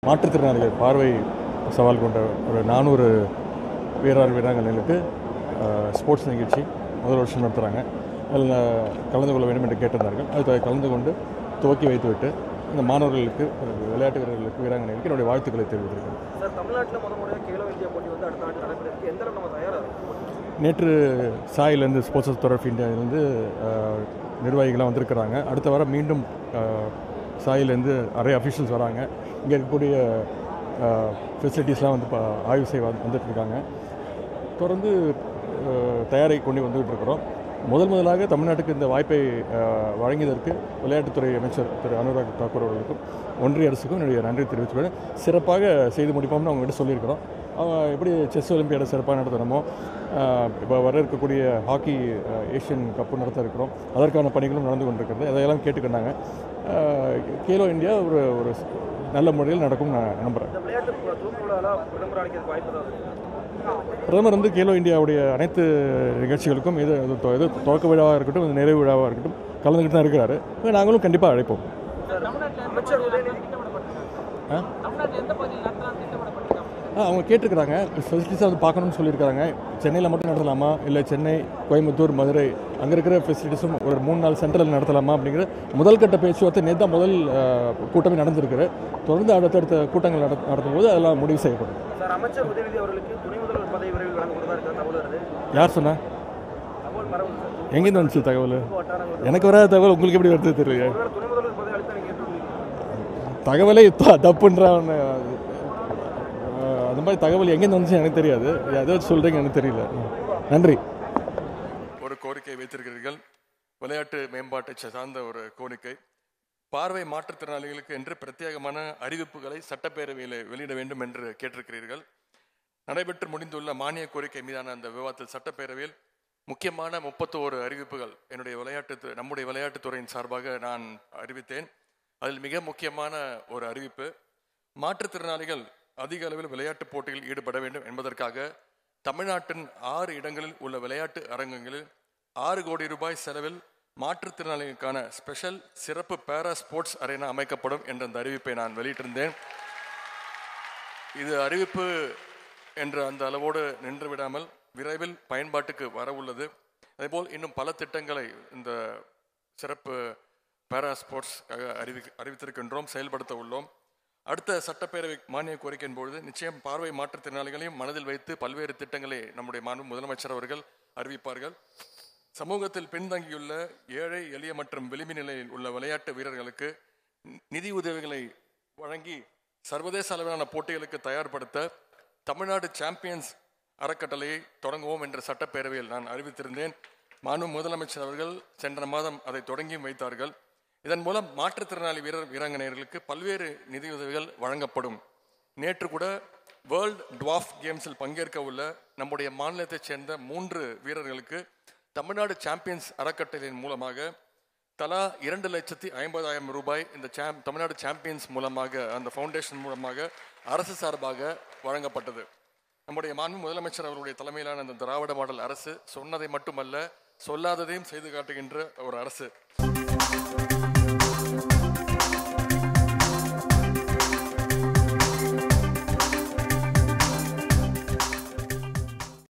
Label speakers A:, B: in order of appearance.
A: மாற்றுத்திறனாளிகள் பார்வை சவால் கொண்ட ஒரு நானூறு வீரர் வீராங்கனைகளுக்கு அஹ், ஸ்போர்ட்ஸ் நிகழ்ச்சி முதல் வருஷம் நடத்துகிறாங்க அதில் கலந்து கொள்ள வேண்டும் என்று கேட்டிருந்தார்கள் அது கலந்து கொண்டு துவக்கி வைத்துவிட்டு இந்த மாணவர்களுக்கு அஹ், விளையாட்டு வீரர்களுக்கு வீராங்கனைகளுக்கு என்னுடைய வாழ்த்துக்களை தெரிவித்திருக்கிறேன்
B: சார் தமிழ்நாட்டில் முத முறையாக கேலோ இந்தியா போட்டி வந்து அடுத்த ஆண்டு நடைபெறுது எந்த அளவு நம்ம தயாராக இருக்கும்
A: நேற்று சாயிலேருந்து ஸ்போர்ட்ஸ் அத்தாரிட்டி இந்தியாவிலேருந்து நிர்வாகிகளாக வந்திருக்கிறாங்க அடுத்த வாரம் மீண்டும் அஹ், சாயிலேருந்து நிறைய அஃபிஷியல்ஸ் வராங்க இங்கே இருக்கக்கூடிய ஃபெசிலிட்டிஸ்லாம் வந்து இப்போ ஆய்வு செய்ய வந்து- வந்துட்டு இருக்காங்க தொடர்ந்து அஹ், தயாரை கொண்டு வந்துகிட்டு இருக்கிறோம் முதல் முதலாக தமிழ்நாட்டுக்கு இந்த வாய்ப்பை அஹ், வழங்கியதற்கு விளையாட்டுத்துறை அமைச்சர் திரு அனுராக் தாக்கூர் அவர்களுக்கும் ஒன்றிய அரசுக்கும் என்னுடைய நன்றி தெரிவித்துக்கிறேன் சிறப்பாக செய்து முடிப்போம்னு அவங்ககிட்ட சொல்லியிருக்கிறோம் அவங்க எப்படி செஸ் ஒலிம்பியாடை சிறப்பாக நடத்தணுமோ இப்போ வர இருக்கக்கூடிய ஹாக்கி அஹ், ஏஷியன் கப்பு நடத்த இருக்கிறோம் அதற்கான பணிகளும் நடந்து கொண்டிருக்கிறது அதையெல்லாம் கேட்டுக்கொண்டாங்க அஹ், கேலோ இந்தியா ஒரு ஒரு நல்ல முறையில் நடக்கும் நான் நம்புகிறேன்
B: இந்த விளையாட்டு தூக்கு விழாவில் விளம்பரம் அளிக்கிறதுக்கு வாய்ப்பு தான் இருக்கு
A: பிரதமர் வந்து கேலோ இந்தியாவுடைய அனைத்து நிகழ்ச்சிகளுக்கும் இது இது தொ- இது துவக்க விழாவாக இருக்கட்டும் இது நிறைவு விழாவாக இருக்கட்டும் கலந்துக்கிட்டு தான் இருக்கிறாரு நாங்களும் கண்டிப்பாக அழைப்போம்
B: அமைச்சர் உதயநிதி
A: ஆ ஆ அவங்க கேட்டிருக்கிறாங்க ஃபெசிலிட்டிஸாக வந்து பார்க்கணும்னு சொல்லியிருக்காங்க சென்னையில் மட்டும் நடத்தலாமா இல்லை சென்னை கோயம்புத்தூர் மதுரை அங்கே இருக்கிற ஃபெசிலிட்டிஸும் ஒரு மூணு நாள் சென்டரில் நடத்தலாமா அப்படிங்கிற முதல் கட்ட பேச்சுவார்த்தை நேற்று தான் முதல் ஆ, கூட்டமே நடந்திருக்கு தொடர்ந்து அடுத்தடுத்த கூட்டங்கள் நட நடத்தும்போது அதெல்லாம் முடிவு செய்யப்படும்
B: சார் அமைச்சர் உதயநிதி அவர்களுக்கு துணை முதல்வர் பதவி விரைவில் வழங்கப்படுறதா இருக்கிற தகவல் வருது
A: யார் சொன்னா
B: தகவல் மரபு சார்
A: எங்கேருந்து வந்துச்சு தகவல்
B: வட்டாரங்கள்
A: எனக்கு வராத தகவல் உங்களுக்கு எப்படி வருது தெரியல
B: ஒருவேளை துணை முதல்வர் பதவி அளித்தா நீங்கள் ஏற்றுக்கொள்வீங்க
A: தகவலே த- தப்புன்றான் அந்த மாதிரி தகவல் எங்கேருந்து வந்துச்சு எனக்கு தெரியாது எதை சொல்கிறீங்க எனக்கு தெரியல நன்றி
C: ஒரு கோரிக்கை வைத்திருக்கிறீர்கள் விளையாட்டு மேம்பாட்டை சார்ந்த ஒரு கோரிக்கை பார்வை மாற்றுத்திறனாளிகளுக்கு என்று பிரத்யேகமான அறிவிப்புகளை சட்டப்பேரவையில் வெளியிட வேண்டும் என்று கேட்டிருக்கிறீர்கள் நடைபெற்று முடிந்துள்ள மானிய கோரிக்கை மீதான அந்த விவாதத்தில் சட்டப்பேரவையில் முக்கியமான முப்பத்தோரு அறிவிப்புகள் என்னுடைய விளையாட்டு நம்முடைய விளையாட்டுத்துறையின் சார்பாக நான் அறிவித்தேன் அதில் மிக முக்கியமான ஒரு அறிவிப்பு மாற்றுத்திறனாளிகள் அதிக அளவில் விளையாட்டுப் போட்டியில் ஈடுபட வேண்டும் என்பதற்காக தமிழ்நாட்டின் ஆறு இடங்களில் உள்ள விளையாட்டு அரங்கங்களில் ஆறு கோடி ரூபாய் செலவில் மாற்றுத்திறனாளிகளுக்கான ஸ்பெஷல் சிறப்பு பேரா ஸ்போர்ட்ஸ் அரேனா அமைக்கப்படும் என்ற அந்த அறிவிப்பை நான் வெளியிட்டிருந்தேன் இது அறிவிப்பு என்ற அந்த அளவோடு நின்று விடாமல் விரைவில் பயன்பாட்டுக்கு வர உள்ளது அதேபோல் இன்னும் பல திட்டங்களை இந்த சிறப்பு பேரா ஸ்போர்ட்ஸ்க்காக அறிவி அறிவித்திருக்கின்றோம் செயல்படுத்த உள்ளோம் அடுத்த சட்டப்பேரவை மானிய கோரிக்கையின் பொழுது நிச்சயம் பார்வை மாற்றுத்திறனாளிகளையும் மனதில் வைத்து பல்வேறு திட்டங்களை நம்முடைய மாண்பு முதலமைச்சர் அவர்கள் அறிவிப்பார்கள் சமூகத்தில் பின்தங்கியுள்ள ஏழை எளிய மற்றும் விளிம்பு நிலையில் உள்ள விளையாட்டு வீரர்களுக்கு நி- நிதி உதவிகளை வழங்கி சர்வதேச அளவிலான போட்டிகளுக்கு தயார்படுத்த தமிழ்நாடு சாம்பியன்ஸ் அறக்கட்டளையை தொடங்குவோம் என்ற சட்டப்பேரவையில் நான் அறிவித்திருந்தேன் மாண்பு முதலமைச்சர் அவர்கள் சென்ற மாதம் அதை தொடங்கியும் வைத்தார்கள் இதன் மூலம் மாற்றுத்திறனாளி வீரர் வீராங்கனையர்களுக்கு பல்வேறு நிதியுதவிகள் வழங்கப்படும் நேற்று கூட வேர்ல்ட் டுவாஃப் கேம்ஸில் பங்கேற்க உள்ள நம்முடைய மாநிலத்தைச் சேர்ந்த மூன்று வீரர்களுக்கு தமிழ்நாடு சாம்பியன்ஸ் அறக்கட்டளையின் மூலமாக தலா இரண்டு லட்சத்தி ஐம்பதாயிரம் ரூபாய் இந்த சாம் தமிழ்நாடு சாம்பியன்ஸ் மூலமாக அந்த ஃபவுண்டேஷன் மூலமாக அரசு சார்பாக வழங்கப்பட்டது நம்முடைய மாண்பு முதலமைச்சர் அவருடைய தலைமையிலான அந்த திராவிட மாடல் அரசு சொன்னதை மட்டுமல்ல சொல்லாததையும் செய்து காட்டுகின்ற ஒரு அரசு